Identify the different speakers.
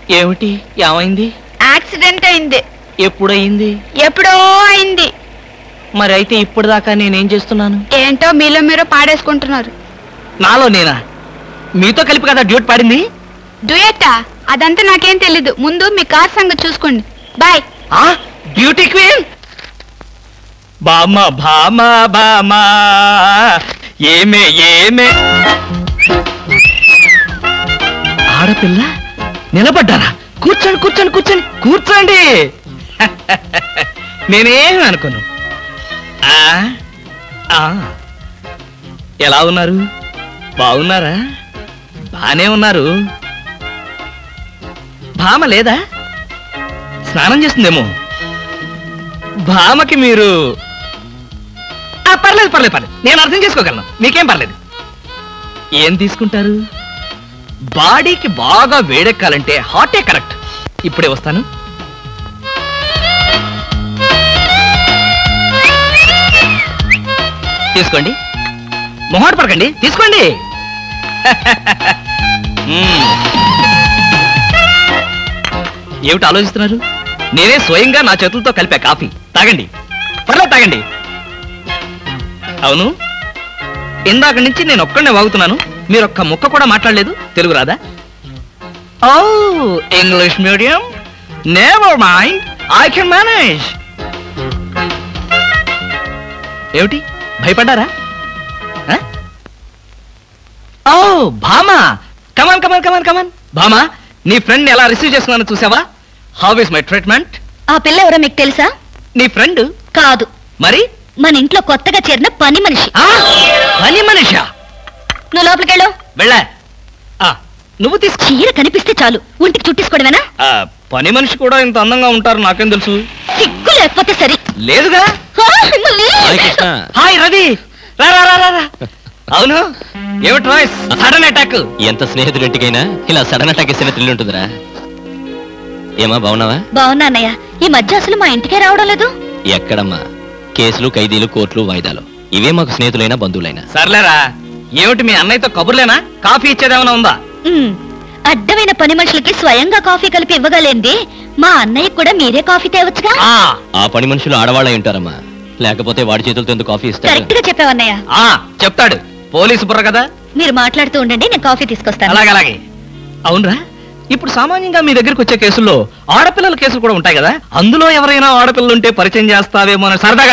Speaker 1: ఏమిటి ఏమైంది
Speaker 2: యాక్సిడెంట్ అయింది
Speaker 1: ఎప్పుడయింది
Speaker 2: ఎప్పుడో అయింది
Speaker 1: మరి అయితే ఇప్పుడు దాకా నేనేం చేస్తున్నాను
Speaker 2: ఏంటో మీలో మీరు పాడేసుకుంటున్నారు
Speaker 1: నాలో నేనా మీతో కలిపి కదా డ్యూట్ పాడింది
Speaker 2: డుయెట్టా అదంతా నాకేం తెలీదు ముందు మీ కార్ సంగతి చూసుకోండి బాయ్
Speaker 1: ఆ బ్యూటీ క్వీన్ బామ్మ భామ బామ ఏమే ఏమే ఆడపిల్ల నిలబడ్డారా కూర్చోండి కూర్చోండి కూర్చోండి కూర్చోండి నేనేం అనుకోను ఆ, ఆ. ఎలా ఉన్నారు బాగున్నారా బానే ఉన్నారు భామ లేదా స్నానం చేస్తుందేమో భామకి మీరు ఆ, పర్లేదు పర్లేదు పర్లేదు నేను అర్థం చేసుకోగలను మీకేం పర్లేదు ఏం తీసుకుంటారు బాడీకి బాగా వేడెక్కాలంటే హాటే కరెక్ట్ ఇప్పుడే వస్తాను తీసుకోండి మొహాట పడకండి తీసుకోండి మ్మ్. ఏమిటి ఆలోచిస్తున్నారు నేనే స్వయంగా నా చేతులతో కలిపా కాఫీ తాగండి పర్లేదు తాగండి అవును ఇందాక నుంచి నేను ఒక్కడనే వాగుతున్నాను మీరు ఒక్క ముక్క కూడా మాట్లాడలేదు తెలుగు రాదా ఓ English medium never mind I can manage ఏమిటి భయపడ్డారా ఆ? ఓ భామా కమాన్ కమాన్ కమాన్ కమాన్ భామా నీ ఫ్రెండ్ ఎలా రిసీవ్ చేస్తున్నానో చూసావా హౌ ఇస్ మై ట్రీట్మెంట్
Speaker 3: ఆ పిల్ల ఎవరో మీకు తెలుసా
Speaker 1: నీ ఫ్రెండ్
Speaker 3: కాదు
Speaker 1: మరి
Speaker 3: మన ఇంట్లో కొత్తగా చేరిన పని మనిషి
Speaker 1: ఆ పని మనిషా
Speaker 3: నువ్వు లోపలికెళ్ళు
Speaker 1: వెళ్ళా ఆ, నువ్వు తీసుకో
Speaker 3: చీర కనిపిస్తే చాలు ఒంటికి చుట్టేసుకోవడమేనా
Speaker 1: ఆ, పని మనిషి కూడా ఇంత అందంగా ఉంటారు నాకేం తెలుసు
Speaker 3: సిగ్గు లేకపోతే సరి
Speaker 1: లేదుగా
Speaker 3: ఆ, మిమ్మల్ని-
Speaker 1: హాయ్ రవి రా రా రా రా, రా అవును ఏమిటి రాయ్స్ సడన్ అటాక్
Speaker 4: ఎంత స్నేహితుడింటికైనా ఇలా సడన్ అటాక్ ఇస్తున్న థ్రిల్ ఉంటుందిరా ఏమా బాగున్నావా
Speaker 3: బాగున్నా అన్నయ్య ఈ మధ్య అసలు మా ఇంటికే రావడం లేదు
Speaker 4: ఎక్కడమ్మా కేసులు ఖైదీలు కోర్టులు వాయిదాలు ఇవే మాకు స్నేహితులైనా బంధువులైనా
Speaker 1: సర్లేరా ఏమిటి మీ అన్నయ్యతో కబుర్లేనా కాఫీ ఇచ్చేదేమైనా ఉందా
Speaker 3: ఉమ్, అడ్డమైన పని మనుషులకి స్వయంగా కాఫీ కలిపి ఇవ్వగలేంది మా అన్నయ్యకి కూడా మీరే కాఫీ తేవచ్చుగా
Speaker 1: ఆ
Speaker 4: ఆ పని మనుషులు ఆడవాళ్ళై ఉంటారమ్మా లేకపోతే వాడి చేతులతో ఎందుకు కాఫీ ఇస్తారు
Speaker 3: కరెక్ట్ గా చెప్పావన్నయ్య
Speaker 1: ఆ చెప్తాడు పోలీసు బుర్ర కదా
Speaker 3: మీరు మాట్లాడుతూ ఉండండి నేను కాఫీ తీసుకొస్తాను
Speaker 1: అలాగే అలాగే అవునరా ఇప్పుడు సామాన్యంగా మీ దగ్గరికి వచ్చే కేసుల్లో ఆడపిల్లల కేసులు కూడా ఉంటాయి కదా అందులో ఎవరైనా ఆడపిల్లలు ఉంటే పరిచయం చేస్తావేమో అని సరదాగా